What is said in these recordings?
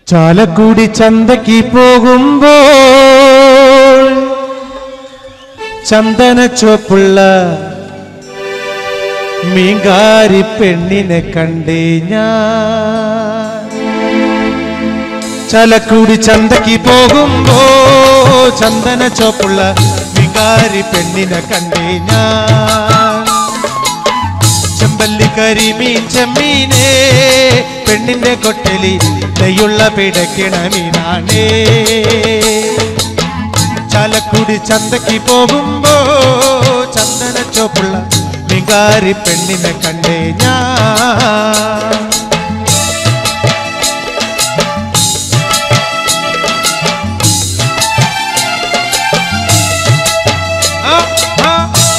ചാലക്കുടി ചന്തയ്ക്ക് പോകുമ്പോൾ ചന്ദന ചോപ്പുള്ള മീങ്കാരി പെണ്ണിനെ കണ്ടേ ഞാൻ ചാലക്കുടി ചന്തയ്ക്ക് പോകുമ്പോ ചന്ദന ചോപ്പുള്ള മീങ്കാരി പെണ്ണിനെ കണ്ടേ ഞാൻ ചെമ്പല്ലി കരിമീൻ ചെമ്മീനേ പെണ്ണിന്റെ കൊട്ടലി നെയ്യുള്ള പിടക്കിണ മീനാണേ ചാലക്കുടി ചന്തയ്ക്ക് പോകുമ്പോ ചന്ദന ചോപ്പുള്ള മികാരി പെണ്ണിനെ കണ്ടേ ഞാൻ ആ, ആ.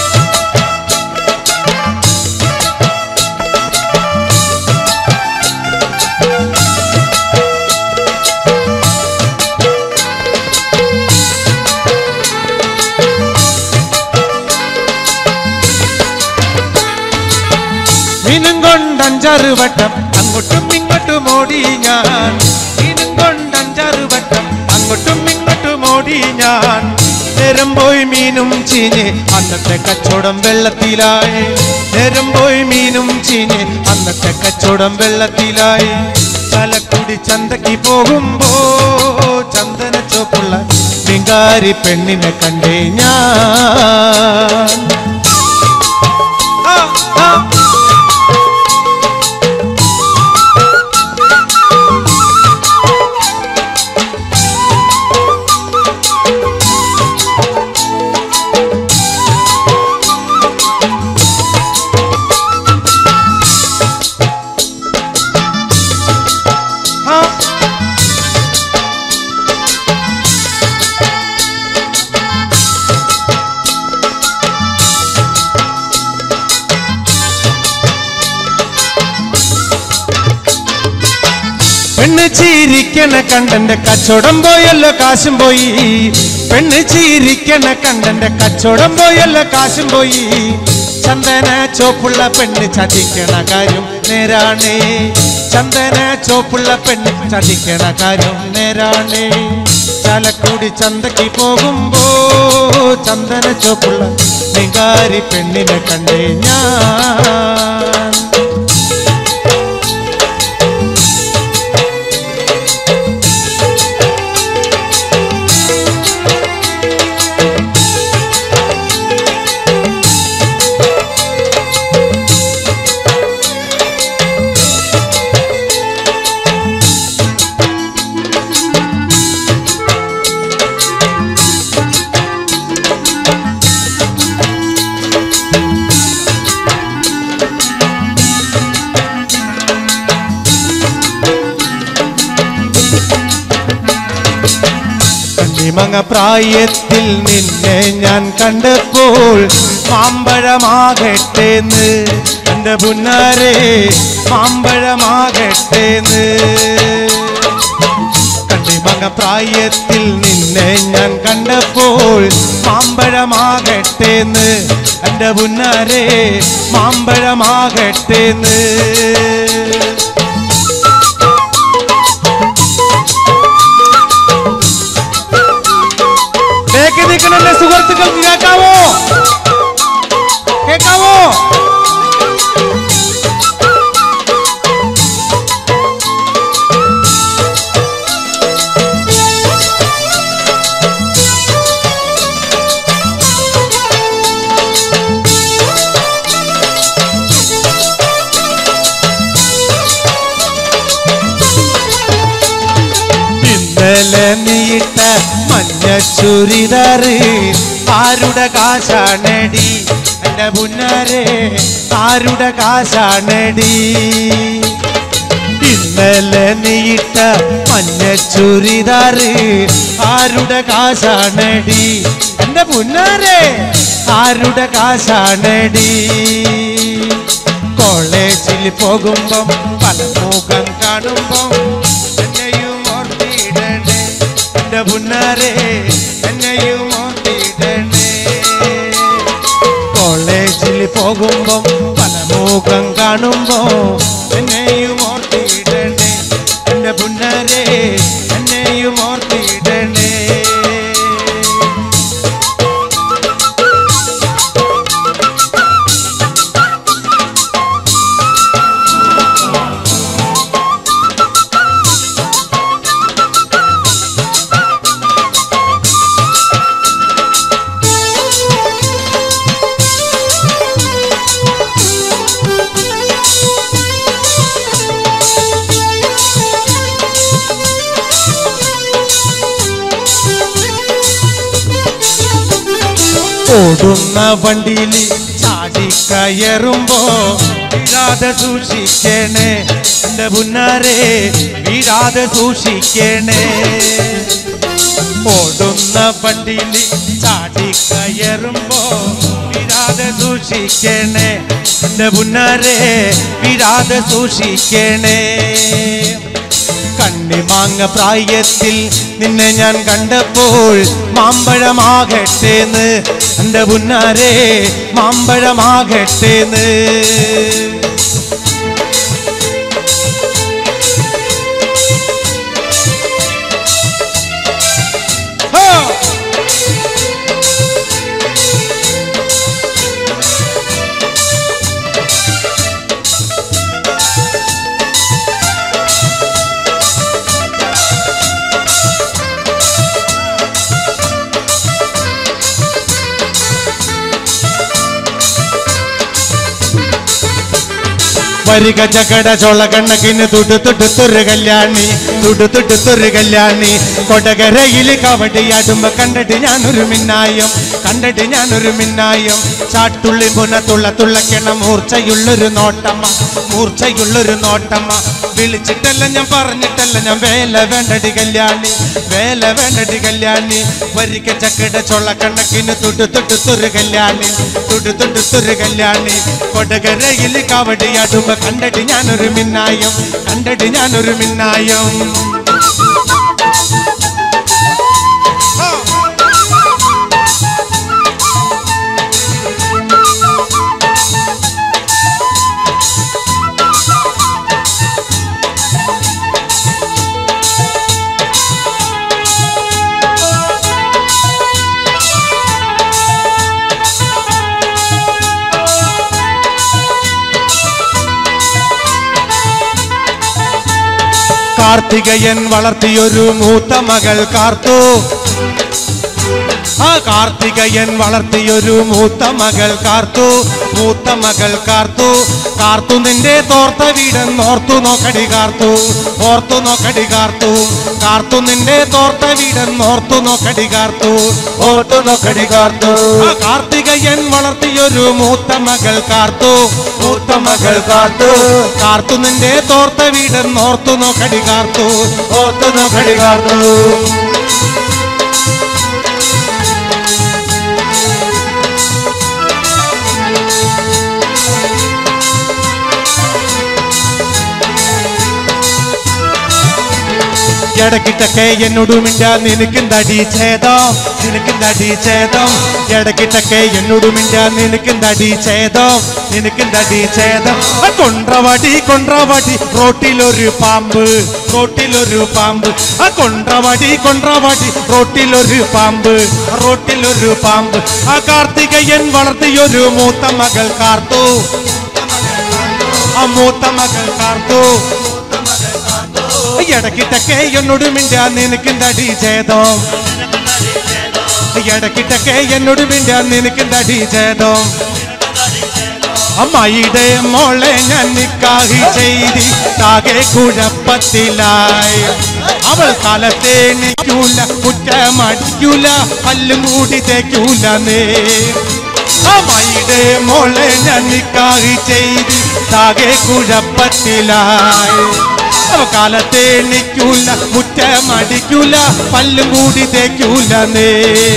മീനും കൊണ്ട് അഞ്ചാറ് വട്ടം അങ്ങോട്ടും ഇങ്ങോട്ടും ഓടി ഞാൻ മീനും കൊണ്ട് അഞ്ചാറ് വട്ടം അങ്ങോട്ടും ഇങ്ങോട്ടും ഓടി ഞാൻ നേരം പോയി മീനും ചീഞ്ഞ് അന്നത്തെ കച്ചവടം വെള്ളത്തിലായി നേരം പോയി മീനും ചീഞ്ഞ് അന്നത്തെ കച്ചവടം വെള്ളത്തിലായി ചാലക്കുടി ചന്തയ്ക്ക് പോകുമ്പോ ചന്ദന ചോപ്പുള്ള മിങ്കാരി പെണ്ണിനെ കണ്ടേ ഞാൻ ആ, ആ. ആ. പെണ്ണ് ചീരിക്കണ കണ്ടന്റെ കച്ചവടം പോയല്ലോ കാശും പോയി പെണ്ണ് ചീരിക്കണ കണ്ടന്റെ കച്ചവടം പോയല്ലോ കാശും പോയി ചന്ദന ചോപ്പുള്ള പെണ്ണ് ചതിക്കണ കാര്യം നേരാണേ ചന്ദന ചോപ്പുള്ള പെണ്ണ് ചതിക്കണ കാര്യം നേരാണേ ചാലക്കുടി ചന്തയ്ക്ക് പോകുമ്പോ ചന്ദന ചോപ്പുള്ള നികാരി പെണ്ണിനെ കണ്ടേ ഞാൻ കണ്ണിമങ്ങ പ്രായത്തിൽ നിന്നെ ഞാൻ കണ്ടപ്പോൾ മാമ്പഴമാകട്ടേന്ന് എന്റെ പുന്നാരെ മാമ്പഴമാകട്ടേന്ന് കണ്ണിമങ്ങ പ്രായത്തിൽ നിന്നെ ഞാൻ കണ്ടപ്പോൾ മാമ്പഴമാകട്ടേന്ന് എന്റെ പുന്നാരെ മാമ്പഴമാകട്ടേന്ന് ബേക്കി നിൽക്കണ എന്റെ സുഹൃത്തുക്കൾക്ക് കേൾക്കാവോ കേൾക്കാവോ ഇന്നലെ നീട്ട മഞ്ഞ ചുരിദാറ് ആരുടെ കാശാണടി എന്റെ പുന്നാരെ ആരുടെ കാശാണടി ഇന്നലെ നീട്ട മഞ്ഞ ചുരിദാറ് ആരുടെ കാശാണടി എന്റെ പുന്നാരെ ആരുടെ കാശാണടി കോളേജിൽ പോകുമ്പം പല മുഖം കാണുമ്പം എന്നെയും ഓർത്തിടണേ എന്റെ പുന്നാരെ എന്നെയും ഓർത്തിടണേ കോളേജിൽ പോകുമ്പം പല മുഖം കാണുമ്പോ എന്നെയും ഓർത്തിടണേ എന്റെ പുന്നരെ ഓടുന്ന വണ്ടിയിൽ ചാടിക്കയറുമ്പോ വീഴാതെ സൂക്ഷിക്കണേ എന്റെ പുന്നാരെ വീഴാതെ സൂക്ഷിക്കണേ ഓടുന്ന വണ്ടിയിൽ ചാടിക്കയറുമ്പോ വീഴാതെ സൂക്ഷിക്കണേ എന്റെ പുന്നാരെ വീഴാതെ സൂക്ഷിക്കണേ കണ്ണിമാങ്ങ പ്രായത്തിൽ നിന്നെ ഞാൻ കണ്ടപ്പോൾ മാമ്പഴമാകട്ടേന്ന് എന്റെ പുന്നാരെ മാമ്പഴമാകട്ടേന്ന് ഹോ! വരിക ചകട ചൊള കണ്ണക്കിന് തുടു തുടുത്തൊരു കല്യാണി തുടു തുടുത്തൊരു കല്യാണി കൊടകരയിൽ കവടിയാടുമ്പോ കണ്ടിട്ട് ഞാനൊരു മിന്നായം കണ്ടിട്ട് ഞാനൊരു മിന്നായം ചാട്ടുള്ളി പുന തുള്ള തുള്ളക്കണ മൂർച്ചയുള്ളൊരു നോട്ടമ്മ മൂർച്ചയുള്ളൊരു നോട്ടമ്മ വിളിച്ചിട്ടല്ല ഞാൻ പറഞ്ഞിട്ടല്ല ഞാൻ വേല വേണ്ടടി കല്യാണി വേല വേണ്ടടി കല്യാണി വരിക ചക്കട ചൊള്ള കണ്ണക്കിന് തുടു തുടുത്തൊരു കല്യാണി തുടു തുടുത്തൊരു കല്യാണി കൊടകരയിൽ കവടിയാടുമ്പോ കണ്ടിട്ട് ഞാനൊരു മിന്നായം കണ്ടിട്ട് ഞാനൊരു മിന്നായം കാർത്തികയൻ വളർത്തിയൊരു മൂത്ത മകൾ കാർത്തു ആ കാർത്തികയൻ വളർത്തിയൊരു മൂത്ത മകൾ കാർത്തു മൂത്ത മകൾ കാർത്തു കാർത്തു നിന്റെ തോർത്ത വീടെന്നോർത്തു നോക്കടി കാർത്തു ഓർത്തു നോക്കടി കാർത്തു കാർത്തു നിന്റെ തോർത്ത വീടെന്നോർത്തു നോക്കടി കാർത്തു ഓർത്തു നോക്കടി കാർത്തു ആ കാർത്തികയൻ വളർത്തിയൊരു മൂത്ത മകൾ കാർത്തു മൂത്ത മകൾ കാർത്തു കാർത്തു നിന്റെ തോർത്ത വീടെന്നോർത്തു നോക്കടി കാർത്തു ഓർത്തു നോക്കടി കാർത്തു ഇടക്കിട്ടൊക്കെ എന്നോട് മിണ്ട നിനക്കെന്തടി ഛേദം നിനക്കെന്തടി ഛേദം ഇടക്കിട്ടൊക്കെ എന്നോട് മിണ്ട നിനക്കെന്തടി ഛേദം നിനക്കെന്തടി ഛേദം ആ കൊണ്ട്രവടി കൊണ്ട്രവടി റോട്ടിലൊരു പാമ്പ് റോട്ടിലൊരു പാമ്പ് ആ കൊണ്ട്രവടി കൊണ്ട്രവടി റോട്ടിലൊരു പാമ്പ് റോട്ടിലൊരു പാമ്പ് ആ കാർത്തികയൻ വളർത്തിയൊരു മൂത്ത മകൾ കാർത്തു ആ മൂത്ത മകൾ കാർത്തു ഇടക്കിട്ടൊക്കെ എന്നോട് മിണ്ട നിനക്കെന്തടി ഛേദം ഇടക്കിട്ടൊക്കെ എന്നോട് മിണ്ട നിനക്കെന്തടി ഛേദം അമ്മായിയുടെ മോളെ ഞാൻ നിക്കാഹി ചെയ്തി താകെ കുഴപ്പത്തിലായി അവൾ കാലത്തെ നിൽക്കൂല കുറ്റമടിക്കൂല പല്ലും കൂടി തേക്കൂല നേ അമ്മായിയുടെ മോളെ ഞാൻ നിക്കാഹി ചെയ്തി താകെ കുഴപ്പത്തിലായി അവ കാലത്തെ നിൽക്കൂല മുറ്റമടിക്കൂല പല്ലും കൂടി തേക്കൂല നേ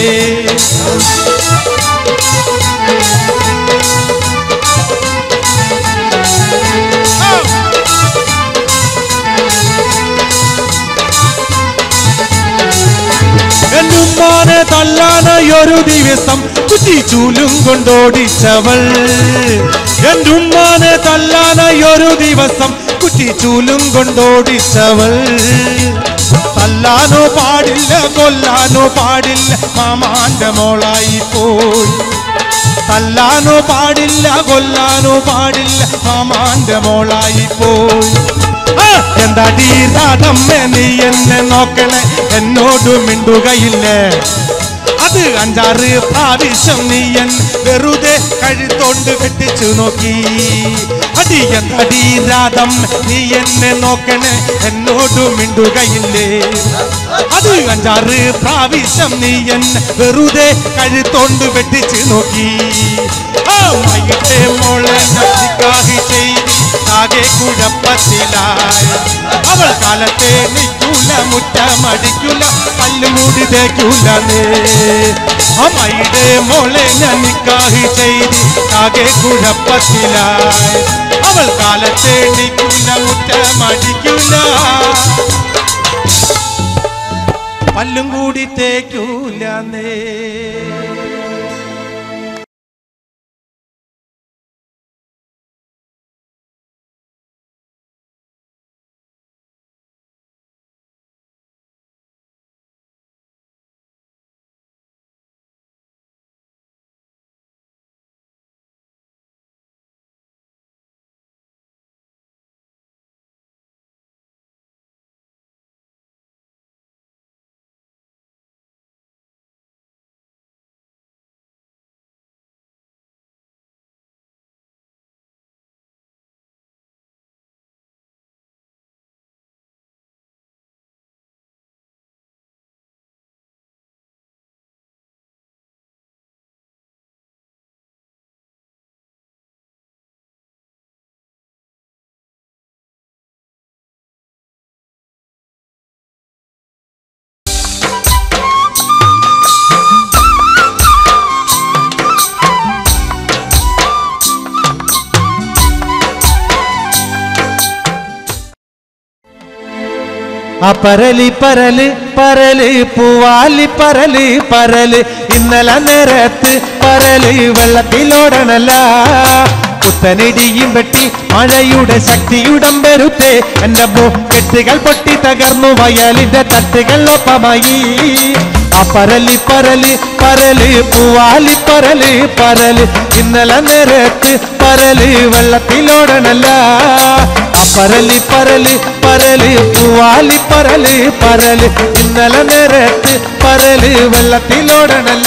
എന്നുമ്മാനെ തല്ലാനായൊരു ദിവസം കുറ്റിച്ചൂലും കൊണ്ടോടിച്ചവൾ എന്നുമ്മാനെ തല്ലാനായൊരു ദിവസം കുറ്റിച്ചൂലും കൊണ്ടോടിച്ചവൾ തല്ലാനോ പാടില്ല കൊല്ലാനോ പാടില്ല മാമാന്റെ മോളായി പോയി തല്ലാനോ പാടില്ല കൊല്ലാനോ പാടില്ല മാമാന്റെ മോളായി പോയി ആ, എന്താടി രാധമ്മ നീ എന്നെ നോക്കണേ എന്നോട് മിണ്ടുകയില്ലേ അത് അഞ്ചാറ് പ്രാവശ്യം നീ എൻ വെറുതെ കഴുത്തോണ്ട് കെട്ടിച്ചു നോക്കി അടി എന്താടി രാധം നീ എന്നെ നോക്കണേ എന്നോട് മിണ്ടുകയില്ലേ അത് അഞ്ചാറ് പ്രാവശ്യം നീ എന്നെ വെറുതെ കഴുത്തോണ്ട് വെട്ടിച്ച് നോക്കി ആ വൈകിട്ട് മോളെ നദിക്കാഹി ചെയ്ത് ആകെ കുഴപ്പത്തിലായി അവൾ കാലത്തെ നിൽക്കൂല മുറ്റമടിക്കൂല പല്ലുമൂടി തേക്കൂല അമ്മയുടെ മോളെ ഞാൻ നിക്കാഹി ചെയ്ത് ആകെ കുഴപ്പത്തിലായി അവൾ കാലത്തെ നിൽക്കൂല മുറ്റമടിക്കൂല പല്ലും കൂടി തേക്കൂല ആ പരലി പരല് പരല് പൂവാലി പരല് പരല് ഇന്നലെ നേരത്ത് പരല് വെള്ളത്തിലോടണല്ല കുത്തനിടിയും വെട്ടി മഴയുടെ ശക്തിയുടം വരുത്തേ എന്റെ കെട്ടുകൾ പൊട്ടി തകർന്നു വയലിന്റെ തട്ടുകൾ ഒപ്പമായി ആ പരലി പരല് പരല് പൂവാലി പരല് പരല് ഇന്നലെ നേരത്ത് പരല് വെള്ളത്തിലോടണല്ല ആ പരലി പരല് പരല് പൂവാലി പരല് പരല് ഇന്നലെ നേരത്ത് പരല് വെള്ളത്തിലോടണല്ല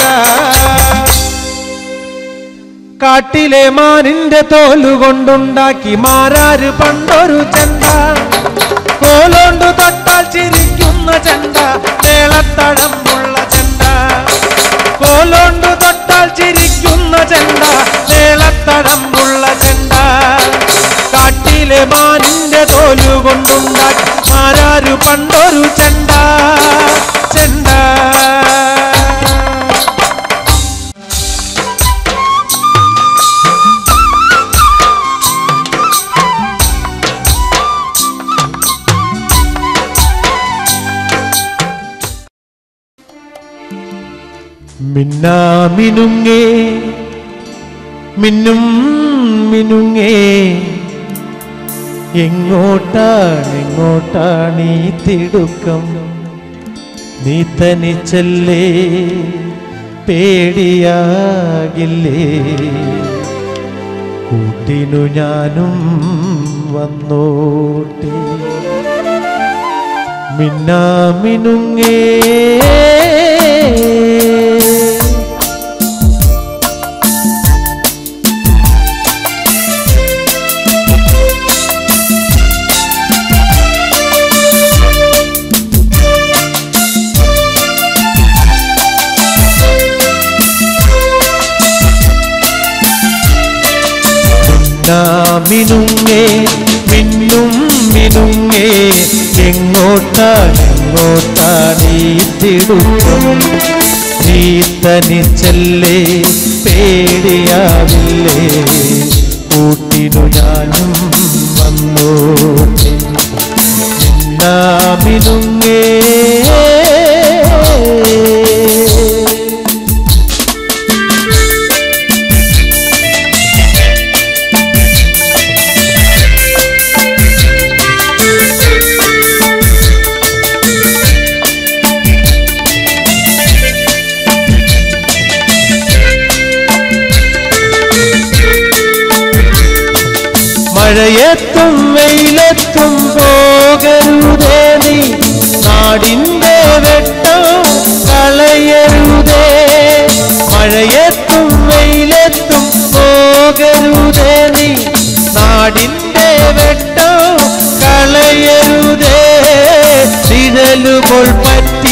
കാട്ടിലെ മാനിന്റെ തോലുകൊണ്ടുണ്ടാക്കി മാരാര് പണ്ടൊരു ചെണ്ട കോലോണ്ടു തൊട്ടാൽ ചിരിക്കുന്ന ചെണ്ട നേളത്തഴമ്പുള്ള ചെണ്ട കോലോണ്ടു തൊട്ടാൽ ചിരിക്കുന്ന ചെണ്ട നേളത്തഴമ്പുള്ള ചെണ്ട കാട്ടിലെ മാനിന്റെ തോലുകൊണ്ടുണ്ടാക്കി മാരാര് പണ്ടൊരു ചെണ്ട ചെണ്ട മിന്നാമിനുങ്ങേ മിന്നും മിനുങ്ങേ എങ്ങോട്ടാണ് എങ്ങോട്ടാണ് ഈ തിടുക്കം നീ തനിച്ചല്ലേ പേടിയാകില്ലേ കൂട്ടിനു ഞാനും വന്നോട്ടെ മിന്നാമിനുങ്ങേ മിനുങ്ങേ മിന്നും മിനുങ്ങേ എങ്ങോട്ടാണ് എങ്ങോട്ടാണ് ഈ തിടുക്കം നീ തനിച്ചല്ലേ പേടിയാവില്ലേ കൂട്ടിനു ഞാനും വന്നോട്ടെ മിന്നുങ്ങേ മഴയെത്തും വെയിലെത്തും പോകരുതേ നീ നാടിൻ്റെ വെട്ടം കളയരുതേ മഴയെത്തും വെയിലെത്തും പോകരുതേ നീ നാടിൻ്റെ വെട്ടം കളയരുതേ നിഴലുപോൾ പറ്റ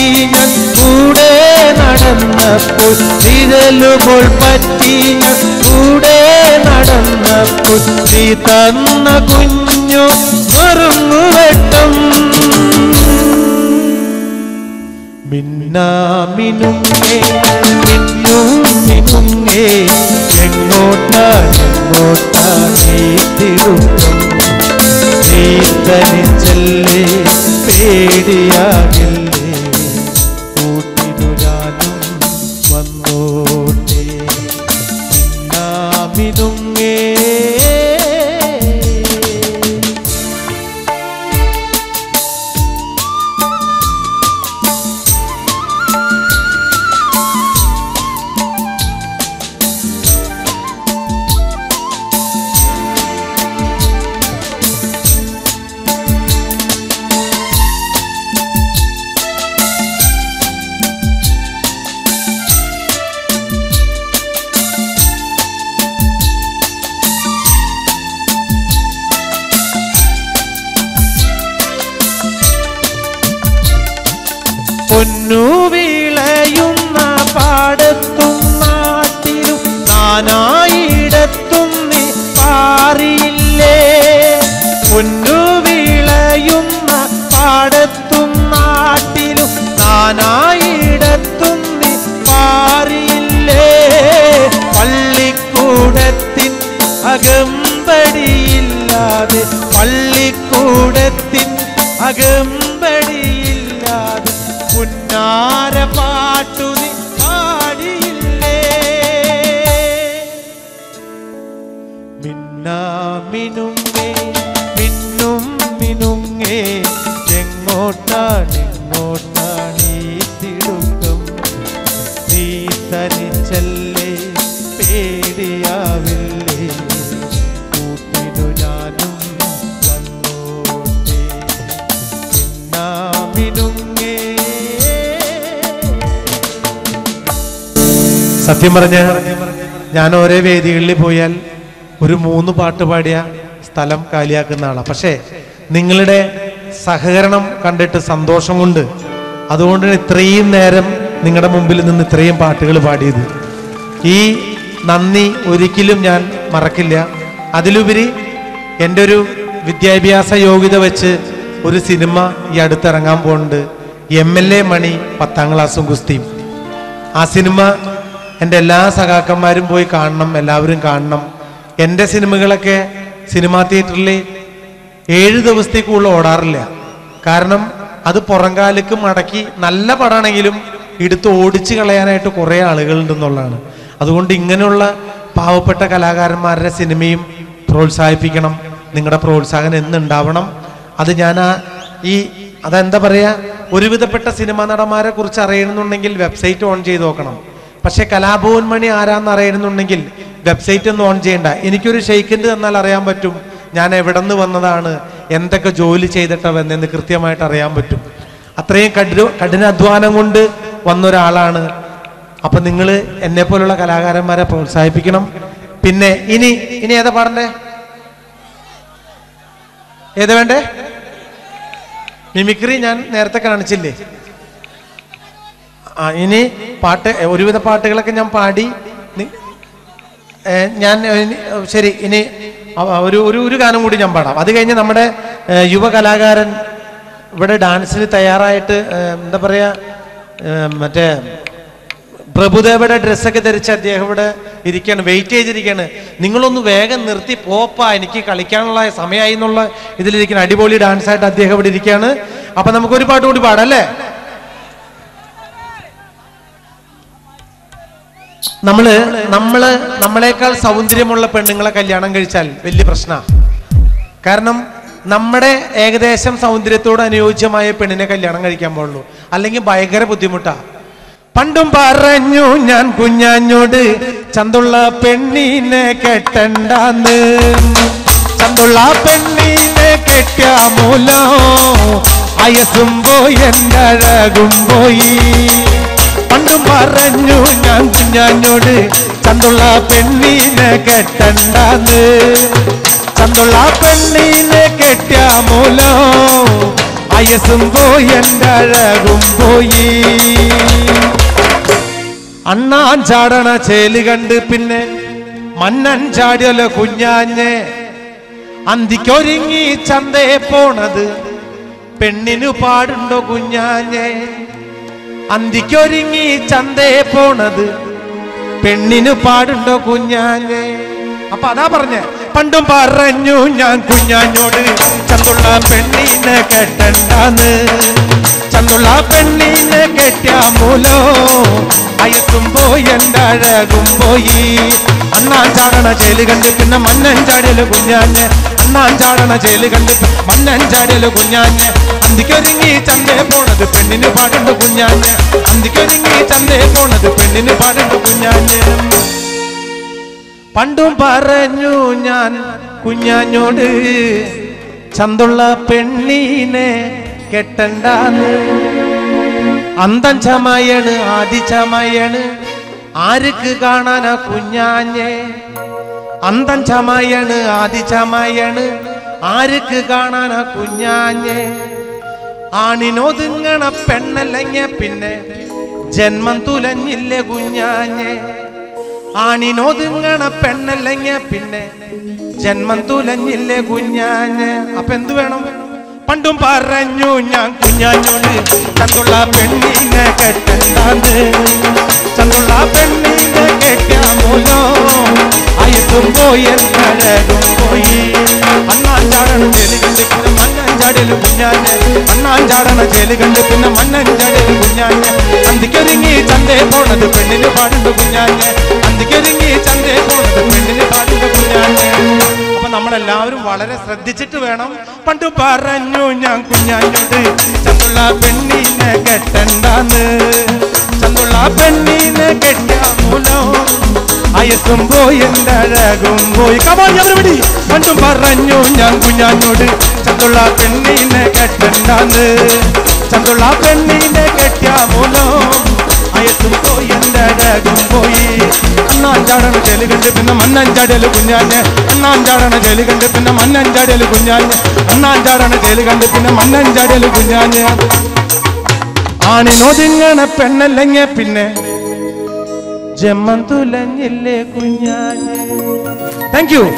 നടന്നപ്പോൾ നിഴലുപോൾ പറ്റി ഞാൻ കൂടെ നടന്നപ്പോൾ നീ തന്ന കുഞ്ഞു മറുങ്ങുവെട്ടം മിന്നാമിനുങ്ങേ മിന്നും മിനുങ്ങേ എങ്ങോട്ടാ എങ്ങോട്ടാ നീ തിടുക്കം നീ തനിച്ചല്ലേ പേടിയാകില്ലേ കൂട്ടിനു ഞാനും വന്നോട്ടെ മിന്നാമിനുങ്ങേ പൊന്നു വിളയുന്ന പാടത്തും നാട്ടിലും നാനായിടത്തും നീ പാറിയില്ലേ പൊന്നു വിളയുന്ന പാടത്തും നാട്ടിലും നാനായിടത്തും നീ പാറിയില്ലേ പള്ളിക്കൂടത്തിൻ അകമ്പടിയില്ലാതെ പള്ളിക്കൂടത്തിൻ അകമ്പടിയില്ലാതെ പുന്നാര പാട്ടു നീ പാടിയില്ലേ മിന്നാമിനുങ്ങേ മിന്നും മിനുങ്ങേ എങ്ങോട്ടാണ് എങ്ങോട്ടാണ് ഈ തിടുക്കം നീ തനിച്ചല്ലേ പേടിയാവില്ലേ കൂട്ടിനു ഞാനും വന്നോട്ടെ മിന്നാമിനുങ്ങേ സത്യം പറഞ്ഞ ഞാൻ ഓരോ വേദികളിൽ പോയാൽ ഒരു മൂന്ന് പാട്ട് പാടിയ സ്ഥലം കാലിയാക്കുന്ന ആളാണ് പക്ഷേ നിങ്ങളുടെ സഹകരണം കണ്ടിട്ട് സന്തോഷം കൊണ്ട് അതുകൊണ്ടാണ് ഇത്രയും നേരം നിങ്ങളുടെ മുമ്പിൽ നിന്ന് ഇത്രയും പാട്ടുകൾ പാടിയത് ഈ നന്ദി ഒരിക്കലും ഞാൻ മറക്കില്ല അതിലുപരി എൻ്റെ ഒരു വിദ്യാഭ്യാസ യോഗ്യത വെച്ച് ഒരു സിനിമ ഈ അടുത്തിറങ്ങാൻ പോകുന്നുണ്ട് എം എൽ എ മണി പത്താം ക്ലാസ്സും കുസ്തിയും ആ സിനിമ എൻ്റെ എല്ലാ സഖാക്കന്മാരും പോയി കാണണം എല്ലാവരും കാണണം എൻ്റെ സിനിമകളൊക്കെ സിനിമാ തിയേറ്ററിൽ ഏഴ് ദിവസത്തേക്കുള്ള ഓടാറില്ല കാരണം അത് പുറംകാലിക്ക് മടക്കി നല്ല പടമാണെങ്കിലും എടുത്ത് ഓടിച്ചു കളയാനായിട്ട് കുറേ ആളുകളുണ്ടെന്നുള്ളതാണ് അതുകൊണ്ട് ഇങ്ങനെയുള്ള പാവപ്പെട്ട കലാകാരന്മാരുടെ സിനിമയും പ്രോത്സാഹിപ്പിക്കണം നിങ്ങളുടെ പ്രോത്സാഹനം എന്നുണ്ടാവണം അത് ഞാൻ ആ ഈ അതെന്താ പറയാ ഒരുവിധപ്പെട്ട സിനിമാ നടന്മാരെ കുറിച്ച് അറിയണമെന്നുണ്ടെങ്കിൽ വെബ്സൈറ്റ് ഓൺ ചെയ്ത് നോക്കണം പക്ഷെ കലാഭവൻ മണി ആരാന്ന് അറിയണമെന്നുണ്ടെങ്കിൽ വെബ്സൈറ്റ് ഒന്നും ഓൺ ചെയ്യണ്ട എനിക്കൊരു ഷെയ്ക്കിൻ്റെ തന്നാൽ അറിയാൻ പറ്റും ഞാൻ എവിടെ നിന്ന് വന്നതാണ് എന്തൊക്കെ ജോലി ചെയ്തിട്ടാ വന്നെന്ന് കൃത്യമായിട്ട് അറിയാൻ പറ്റും അത്രയും കഠിന കഠിനാധ്വാനം കൊണ്ട് വന്ന ഒരാളാണ് അപ്പൊ നിങ്ങൾ എന്നെ പോലുള്ള കലാകാരന്മാരെ പ്രോത്സാഹിപ്പിക്കണം പിന്നെ ഇനി ഇനി ഏതാ പാടണ്ടേ ഏതാ വേണ്ടേ മിമിക്രി ഞാൻ നേരത്തെ കാണിച്ചില്ലേ ആ ഇനി പാട്ട് ഒരുവിധ പാട്ടുകളൊക്കെ ഞാൻ പാടി നി- ഏ, ഞാൻ ഏ, ഇനി- ശരി ഇനി അവ- ഒരു ഒരു ഒരു ഗാനം കൂടി ഞാൻ പാടാം അത് കഴിഞ്ഞ് നമ്മുടെ ഏ, യുവ കലാകാരൻ ഇവിടെ ഡാൻസിന് തയ്യാറായിട്ട് ഏ, എന്താ പറയാ ഏ, മറ്റേ പ്രഭുദേവയുടെ ഡ്രസ്സൊക്കെ ധരിച്ച് അദ്ദേഹം ഇവിടെ ഇരിക്കുകയാണ് വെയിറ്റ് ചെയ്തിരിക്കുകയാണ് നിങ്ങളൊന്ന് വേഗം നിർത്തി പോപ്പാ എനിക്ക് കളിക്കാനുള്ള സമയമായി എന്നുള്ള ഇതിലിരിക്കുന്ന അടിപൊളി ഡാൻസ് ആയിട്ട് അദ്ദേഹം ഇവിടെ ഇരിക്കുകയാണ് അപ്പൊ നമുക്ക് ഒരു പാട്ട് കൂടി പാടാം അല്ലേ നമ്മള് നമ്മള് നമ്മളെക്കാൾ സൗന്ദര്യമുള്ള പെണ്ണുങ്ങളെ കല്യാണം കഴിച്ചാൽ വലിയ പ്രശ്നമാണ് കാരണം നമ്മുടെ ഏകദേശം സൗന്ദര്യത്തോട് അനുയോജ്യമായ പെണ്ണിനെ കല്യാണം കഴിക്കാൻ പാടുള്ളൂ അല്ലെങ്കിൽ ഭയങ്കര ബുദ്ധിമുട്ടാ പണ്ടും പറഞ്ഞു ഞാൻ കുഞ്ഞാഞ്ഞോട് ചന്തുള്ള പെണ്ണിനെ കെട്ടണ്ടാന്ന് ചന്തുള്ള പെണ്ണിനെ കെട്ടിയ മൂലോ അയസും പോയി എൻ്റെ അഴകും പോയി പണ്ടും പറഞ്ഞു ഞാൻ കുഞ്ഞാഞ്ഞോട് ചന്തുള്ള പെണ്ണിനെ കെട്ടണ്ടാന്ന് ചന്തുള്ള പെണ്ണിനെ കെട്ടിയ മൂലോ അയസും പോയി എൻ്റെ അഴകും പോയി അണ്ണാൻ ചാടണ ചേല് കണ്ട് പിന്നെ മന്നൻ ചാടിയല്ലോ കുഞ്ഞാഞ്ഞെ അന്തിക്കൊരുങ്ങി ചന്തയെ പോണത് പെണ്ണിനു പാടുണ്ടോ കുഞ്ഞാഞ്ഞെ അന്തിക്കൊരുങ്ങി ചന്തയെ പോണത് പെണ്ണിനു പാടുണ്ടോ കുഞ്ഞാഞ്ഞെ അപ്പൊ അതാ പറഞ്ഞ പണ്ടും പറഞ്ഞു ഞാൻ കുഞ്ഞാഞ്ഞോട് ചന്തുള്ള പെണ്ണിനെ കെട്ടണ്ടാന്ന് ചന്തുള്ള പെണ്ണിനെ കെട്ടിയ മൂലോ അയത്തും പോയി എൻ്റെ അഴകും പോയി അണ്ണാൻ ചാടണ ചേല് കണ്ട് പിന്നെ മന്നൻ ചാടിയല് കുഞ്ഞാഞ്ഞ് അണ്ണാൻ ചാടണ ചേല് കണ്ട് മന്നൻ ചാടിയല് കുഞ്ഞാഞ്ഞ് അന്തിക്കൊരുങ്ങി ചന്തയെ പോണത് പെണ്ണിന് പാടുണ്ട് കുഞ്ഞാഞ്ഞ് അന്തിക്കൊരുങ്ങി ചന്തയെ പോണത് പെണ്ണിന് പാടുണ്ട് കുഞ്ഞാഞ്ഞ് പണ്ടും പറഞ്ഞു ഞാൻ കുഞ്ഞാഞ്ഞോട് ചന്തുള്ള പെണ്ണീനെ കെട്ടണ്ടാന്ന് അന്തം ചമയണ് ആദി ചമയണ് ആർക്ക് കാണാനാ കുഞ്ഞാഞ്ഞെ അന്തം ചമയണ് ആദി ചമയണ് ആർക്ക് കാണാനാ കുഞ്ഞാഞ്ഞെ ആണിനൊതുങ്ങണ പെണ്ണല്ലെങ്കിൽ പിന്നെ ജന്മം തുലഞ്ഞില്ലേ കുഞ്ഞാഞ്ഞെ ആണിനൊതുങ്ങണ പെണ്ണല്ലെങ്കിൽ പിന്നെ ജന്മം തുലഞ്ഞില്ലേ കുഞ്ഞാഞ്ഞ് അപ്പൊ എന്തു വേണം പണ്ടും പറഞ്ഞു ഞാൻ കുഞ്ഞാഞ്ഞോട് ചന്തുള്ള പെണ്ണിനെ കെട്ടണ്ടാന്ന് ചന്തുള്ള പെണ്ണിനെ കെട്ടിയ മൂലോ അയത്തും പോയി എന്നഴകും പോയി അണ്ണാൻ ചാടണ ജയില് കണ്ട് പിന്നെ മണ്ണാൻ ചാടിയല് കുഞ്ഞാഞ്ഞ് അണ്ണാൻ ചാടണ ജയില് കണ്ട് പിന്നെ മണ്ണൻ ചാടിയല് കുഞ്ഞാഞ്ഞ് അന്തിക്കൊരുങ്ങി ചന്തേ പോണത് പെണ്ണിന് പാടുണ്ട് കുഞ്ഞാഞ്ഞ് അന്തിക്കൊരുങ്ങി ചന്തേ പോണത് പെണ്ണിന് പാടുണ്ട് കുഞ്ഞാഞ്ഞ് അപ്പൊ നമ്മളെല്ലാവരും വളരെ ശ്രദ്ധിച്ചിട്ട് വേണം പണ്ട് പറഞ്ഞു ഞാൻ കുഞ്ഞാഞ്ഞോട് ചന്തുള്ള പെണ്ണിനെ കെട്ടണ്ടാന്ന് ചന്തുള്ള പെണ്ണിനെ കെട്ടിയ മൂലം അയസും പോയി എൻ്റെ അഴകും പോയി കമാൻ എവരിബഡി പണ്ടും പറഞ്ഞു ഞാൻ കുഞ്ഞാഞ്ഞോട് ചന്തുള്ള പെണ്ണിനെ കെട്ടണ്ടാന്ന് ചന്തുള്ള പെണ്ണിനെ കെട്ടിയ മൂലം അയത്തും പോയി എൻ്റെ അഴകും പോയി അണ്ണാൻ ചാടണ ചെലി കണ്ട് പിന്നെ മണ്ണൻ ചാടിയല് കുഞ്ഞാഞ്ഞ് അണ്ണാൻ ചാടണ ചെലി കണ്ട് പിന്നെ മണ്ണൻ ചാടിയല് കുഞ്ഞാഞ്ഞ് അണ്ണാൻ ചാടണ ചെലി കണ്ട് പിന്നെ മണ്ണൻ ചാടിയല് കുഞ്ഞാഞ്ഞ് ആണിനൊതുങ്ങണ പെണ്ണല്ലെങ്കിൽ പിന്നെ ജമ്മം തുലഞ്ഞില്ലേ കുഞ്ഞാഞ്ഞ് താങ്ക് യു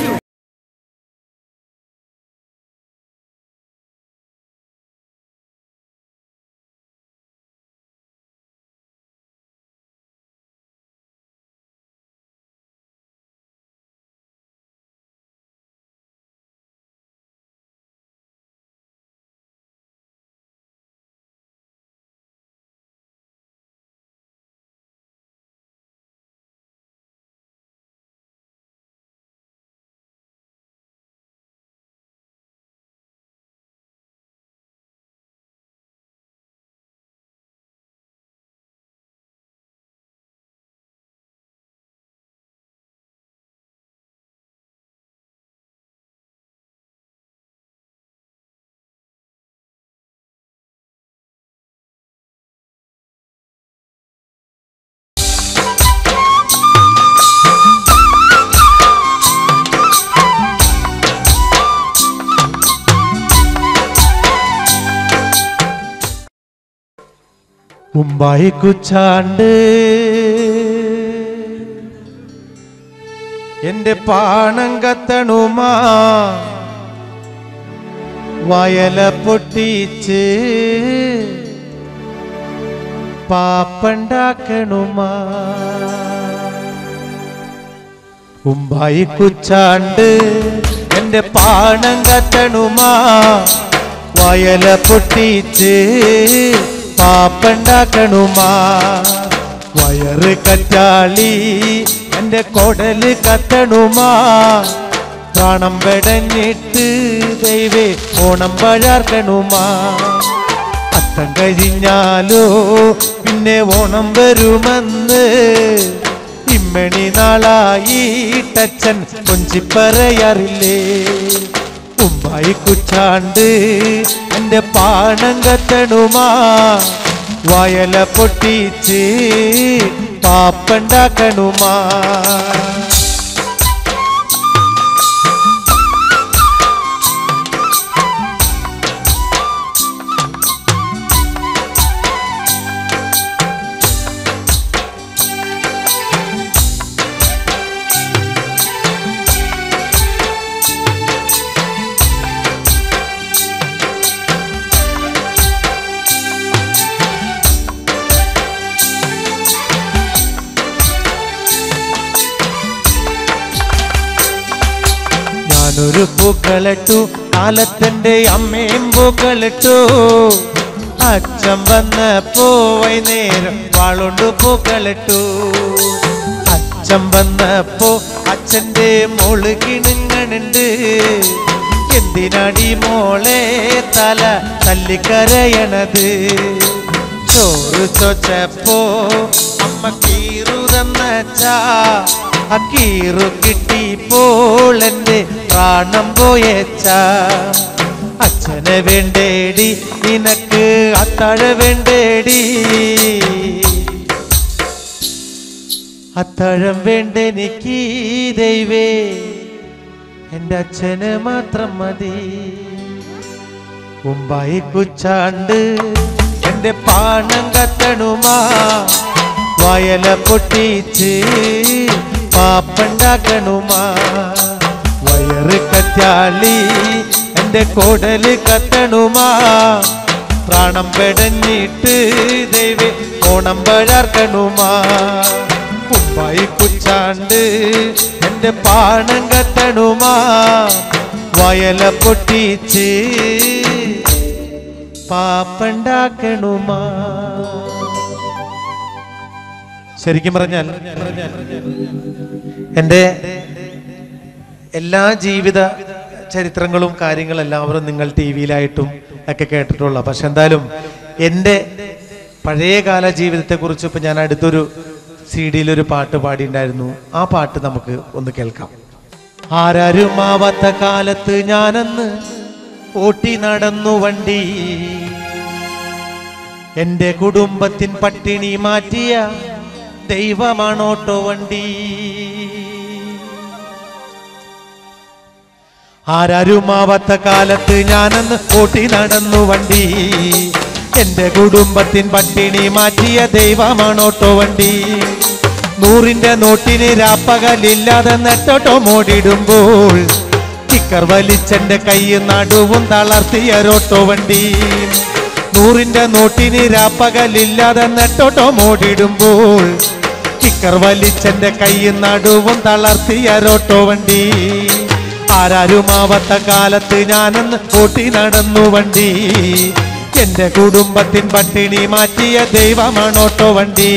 മുംബൈ കുച്ചാണ്ട് എന്റെ പാണം കത്തണുമാ വയല പൊട്ടിച്ച് പാപ്പണ്ടാക്കണുമാ ഉമ്പായി കുച്ചാണ്ട് എന്റെ പാണം കത്തണുമാ വയല പൊട്ടിച്ച് പാപ്പണ്ടാക്കണുമാ വയറ് കറ്റാളി എന്റെ കൊടല് കത്തണുമാ പ്രാണം പെടഞ്ഞിട്ട് ദൈവേ ഓണം പഴാർക്കണുമാ അത്തം കഴിഞ്ഞാലോ പിന്നെ ഓണം വരുമെന്ന് ഇമ്മണി നാളായി ടച്ചൻ കൊഞ്ചിപ്പറയാറില്ലേ ഉമ്മായി കുച്ചാണ്ട് എന്റെ പാണം കത്തണുമാ വയല പൊട്ടിച്ച് പാപ്പണ്ടാക്കണുമാ ഞാനൊരു പൂക്കളിട്ടു കാലത്തെന്റെ അമ്മയും പൂക്കളിട്ടു അച്ഛൻ വന്നപ്പോ വൈകുന്നേരം വാളുണ്ട് പൂക്കളിട്ടു അച്ഛൻ വന്നപ്പോ അച്ഛന്റെ മോള് കിണുങ്ങണുണ്ട് എന്തിനാടി മോളെ തല തല്ലിക്കരയണത് ചോറ് ചോച്ചപ്പോ അമ്മ കീറു തന്നച്ചാ ആ കീറു കിട്ടിപ്പോൾ എന്റെ പ്രാണം പോയച്ചാ അച്ഛനെ വേണ്ടേടി നിനക്ക് അത്താഴ വേണ്ടേടി അത്താഴം വേണ്ടെനിക്ക് ദൈവേ എൻ്റെ അച്ഛന് മാത്രം മതി മുമ്പായി കുച്ചാണ്ട് എൻ്റെ പാണം കത്തണുമാ വയല പൊട്ടിച്ച് പാപ്പണ്ടാക്കണുമാ വയറ് കറ്റാളി എൻ്റെ കോടല് കത്തണുമാ പ്രാണം പെടഞ്ഞിട്ട് ദൈവേ ഓണം പഴർക്കണുമാ മുമ്പായി കുച്ചാണ്ട് എൻ്റെ പാണം കത്തണുമാ വയല പൊട്ടിച്ച് പാപ്പണ്ടാക്കണുമാ ശരിക്കും പറഞ്ഞാൽ എൻ്റെ എല്ലാ ജീവിത ചരിത്രങ്ങളും കാര്യങ്ങളും എല്ലാവരും നിങ്ങൾ ടി വിയിലായിട്ടും ഒക്കെ കേട്ടിട്ടുള്ള പക്ഷെ എന്തായാലും എൻ്റെ പഴയകാല ജീവിതത്തെക്കുറിച്ച് ഇപ്പം ഞാൻ അടുത്തൊരു സി ഡിയിലൊരു പാട്ട് പാടിയിട്ടുണ്ടായിരുന്നു ആ പാട്ട് നമുക്ക് ഒന്ന് കേൾക്കാം ആരാരും ആവാത്ത കാലത്ത് ഞാനന്ന് ഓട്ടി നടന്നു വണ്ടി എന്റെ കുടുംബത്തിൻ പട്ടിണി മാറ്റിയ ദൈവമാണോട്ടോ വണ്ടി ആരാരുമാവാത്ത കാലത്ത് ഞാനന്ന് ഓട്ടി നടന്നു വണ്ടി എന്റെ കുടുംബത്തിൻ പട്ടിണി മാറ്റിയ ദൈവമാണോട്ടോ വണ്ടി നൂറിന്റെ നോട്ടിന് രാപ്പകലില്ലാതെ നെട്ടോട്ടോ മോടിടുമ്പോൾ സ്റ്റിക്കർ വലിച്ചെന്റെ കൈ നടുവും തളർത്തിയ റോട്ടോ വണ്ടി നൂറിന്റെ നോട്ടിന് രാപ്പകലില്ലാതെ നെട്ടോട്ടോ മോടിടുമ്പോൾ സ്റ്റിക്കർ വലിച്ചെന്റെ കൈ നടുവും തളർത്തിയ റോട്ടോ വണ്ടി ആരാരുമാവാത്ത കാലത്ത് ഞാനന്ന് ഓട്ടി നടന്നു വണ്ടി എന്റെ കുടുംബത്തിൻ പട്ടിണി മാറ്റിയ ദൈവമാണോട്ടോ വണ്ടി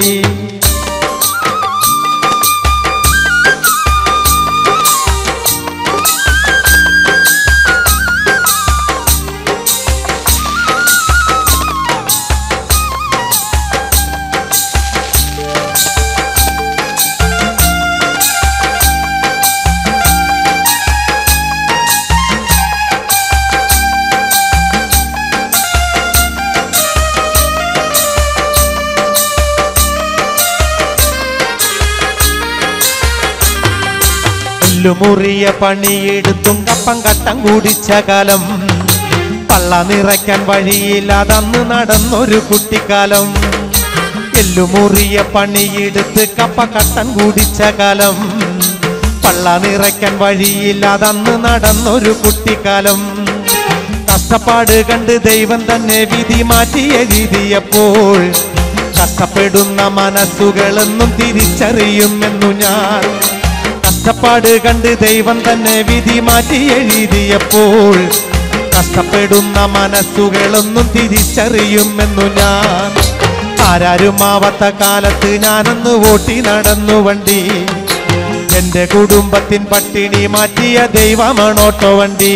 എല്ലുമുറിയ പണിയെടുത്തും കപ്പം കട്ടം കൂടിച്ച കാലം പള്ള നിറയ്ക്കാൻ വഴിയില്ലാതന്ന് നടന്നൊരു കുട്ടിക്കാലം എല്ലുമുറിയ പണിയെടുത്ത് കപ്പ കട്ടം കൂടിച്ച കാലം പള്ള നിറയ്ക്കാൻ വഴിയില്ലാതന്ന് നടന്നൊരു കുട്ടിക്കാലം കഷ്ടപ്പാട് കണ്ട് ദൈവം തന്നെ വിധി മാറ്റി എഴുതിയപ്പോൾ കഷ്ടപ്പെടുന്ന മനസ്സുകളെന്നും തിരിച്ചറിയുമെന്നു ഞാൻ കഷ്ടപ്പാട് കണ്ട് ദൈവം തന്നെ വിധി മാറ്റി എഴുതിയപ്പോൾ കഷ്ടപ്പെടുന്ന മനസ്സുകളൊന്നും തിരിച്ചറിയുമെന്നു ഞാൻ ആരാരുമാവാത്ത കാലത്ത് ഞാനൊന്ന് ഓട്ടി നടന്നു വണ്ടി എന്റെ കുടുംബത്തിൻ പട്ടിണി മാറ്റിയ ദൈവമാണോട്ടോ വണ്ടി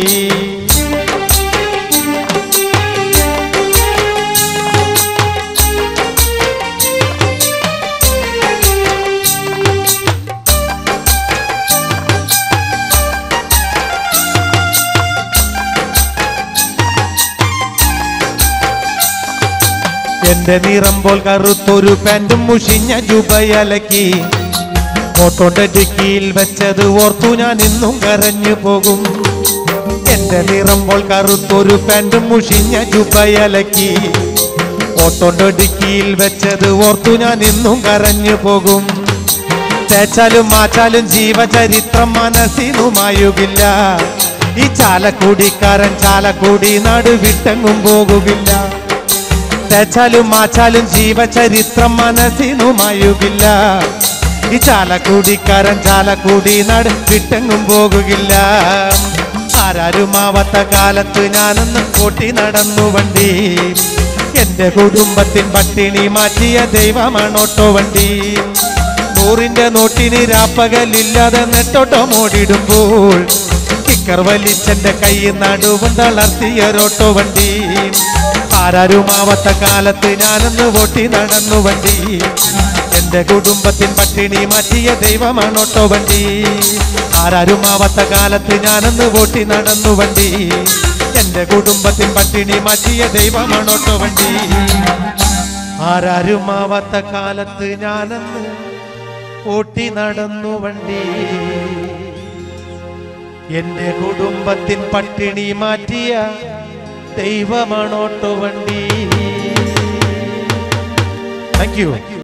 എന്റെ നിറം പോൽ കറുത്തൊരു പാൻറ്റും മുഷിഞ്ഞ ജുബയലക്കി ഓട്ടോന്റെ ഡിക്കിയിൽ വെച്ചത് ഓർത്തു ഞാൻ ഇന്നും കരഞ്ഞു പോകും എന്റെ നിറം പോൽ കറുത്തൊരു പാൻറ്റും മുഷിഞ്ഞ ജുബയലക്കി ഓട്ടോന്റെ ഡിക്കിയിൽ വെച്ചത് ഓർത്തു ഞാൻ ഇന്നും കരഞ്ഞു പോകും തേച്ചാലും മാച്ചാലും ജീവചരിത്രം മനസ്സിനുമായുകില്ല ഈ ചാലക്കുടിക്കാരൻ ചാലക്കുടി നടുവിട്ടെങ്ങും പോകുകില്ല തേച്ചാലും മാച്ചാലും ജീവചരിത്രം മനസ്സിനുമായുകില്ല ഈ ചാലക്കൂടിക്കാരൻ ചാലക്കൂടി നട വിട്ടെങ്ങും പോകുകില്ല ആരാരുമാവാത്ത കാലത്ത് ഞാനൊന്ന് കൂട്ടി നടന്നു വണ്ടി എന്റെ കുടുംബത്തിൻ പട്ടിണി മാറ്റിയ ദൈവമാണോട്ടോ വണ്ടി നൂറിന്റെ നോട്ടിന് രാപ്പകലില്ലാതെ നെട്ടോട്ടം ഓടിടുമ്പോൾ കിക്കർ വലിച്ചെന്റെ കൈയിൽ നടുവും തളർത്തിയൊരോട്ടോ വണ്ടി ആരാരുമാവാത്ത കാലത്ത് ഞാനൊന്ന് ഓട്ടി നടന്നു വണ്ടി എന്റെ കുടുംബത്തിൻ പട്ടിണി മാറ്റിയ ദൈവമാണോട്ടോ വണ്ടി ആരാരുമാവാത്ത കാലത്ത് ഞാനൊന്ന് ഓട്ടി നടന്നു വണ്ടി എന്റെ കുടുംബത്തിൻ പട്ടിണി മാറ്റിയ ദൈവമാണോട്ടോ വണ്ടി ആരാരുമാവാത്ത കാലത്ത് ഞാനന്ന് ഓട്ടി നടന്നു വണ്ടി എന്റെ കുടുംബത്തിൻ പട്ടിണി മാറ്റിയ ദൈവമാണോട്ടോ വണ്ടി താങ്ക് യു